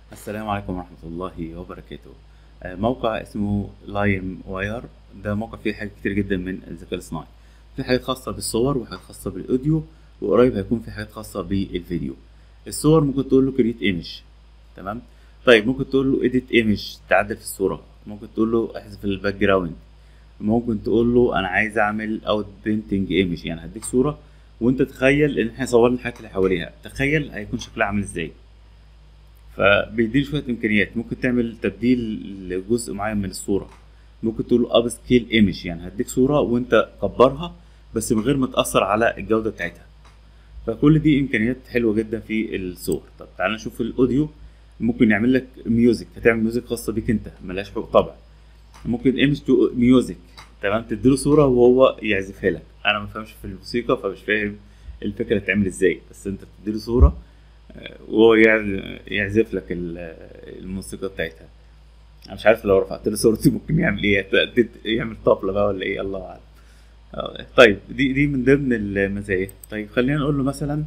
السلام عليكم ورحمة الله وبركاته آه، موقع اسمه لايم واير ده موقع فيه حاجات كتير جدا من الذكاء الاصطناعي في حاجات خاصة بالصور وحاجات خاصة بالأوديو وقريب هيكون في حاجات خاصة بالفيديو الصور ممكن تقول له كريت ايمج تمام طيب ممكن تقول له اديت ايمج تعدل في الصورة ممكن تقول له احذف الباك جراوند ممكن تقول له انا عايز اعمل اوت بينتنج ايمج يعني هديك صورة وانت تخيل ان احنا صورنا الحاجات اللي حواليها تخيل هيكون شكلها عامل ازاي فبيديني شويه امكانيات ممكن تعمل تبديل لجزء معين من الصوره ممكن تقول له اب سكيل ايمج يعني هديك صوره وانت كبرها بس من غير ما تاثر على الجوده بتاعتها فكل دي امكانيات حلوه جدا في الصور طب تعال نشوف الاوديو ممكن يعمل لك ميوزك هتعمل ميوزك خاصه بيك انت ملهاش حقوق طبع ممكن ايمج تو ميوزك تمام تديله صوره وهو يعزفها لك انا ما بفهمش في الموسيقى فمش فاهم الفكره تتعمل ازاي بس انت بتديله صوره وهو يع- يعزف لك ال- الموسيقى بتاعتها انا مش عارف لو رفعت له صورتي ممكن يعمل ايه هت- يعمل طبلة بقى ولا ايه الله اعلم آه، طيب دي دي من ضمن المزايا طيب خلينا نقول له مثلا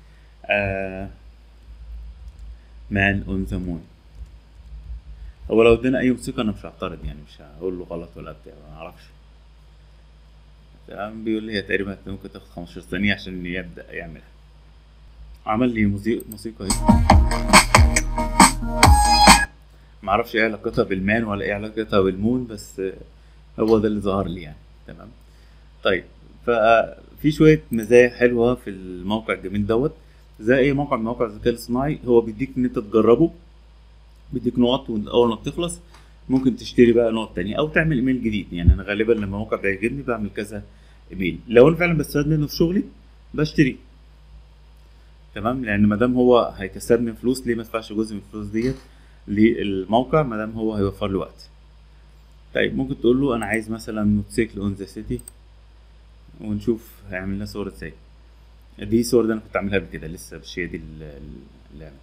مان اون ذا مون هو لو ادينا اي موسيقى انا مش هعترض يعني مش هقول له غلط ولا بتاع ما اعرفش تمام بيقول لي هي تقريبا ممكن تاخد 15 ثانية عشان يبدأ يعملها عمل لي موسيقى موسيقى اهي معرفش ايه علاقتها بالمان ولا ايه علاقتها بالمون بس آه، هو ده اللي ظهر لي يعني تمام طيب ففي شوية مزايا حلوة في الموقع الجميل دوت زي اي موقع من مواقع الذكاء الاصطناعي هو بيديك ان انت تجربه بيديك نقط واول ما بتخلص ممكن تشتري بقى نقط تانية او تعمل ايميل جديد يعني انا غالبا لما موقع بيعجبني بعمل كذا ايميل لو انا فعلا بستفاد منه في شغلي بشتري تمام لان ما دام هو هيكسبني فلوس ليه ما ادفعش جزء من الفلوس ديت للموقع ما دام هو هيوفر لي وقت طيب ممكن تقول له انا عايز مثلا موتوسيكل اون ذا سيتي ونشوف هيعمل لنا صور ازاي دي صور دي انا كنت عاملها قبل كده لسه مش هي دي ال- ال- اللعبه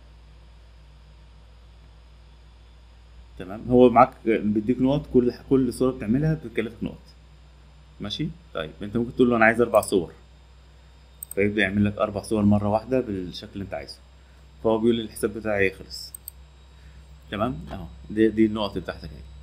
تمام هو معاك بيديك نقط كل كل صوره بتعملها بتكلفك نقط ماشي طيب انت ممكن تقول له انا عايز اربع صور فيبدا يعمل لك اربع صور مره واحده بالشكل اللي انت عايزه فهو بيقول لي الحساب بتاعي خلص تمام اهو دي دي النقط بتاعتك اهي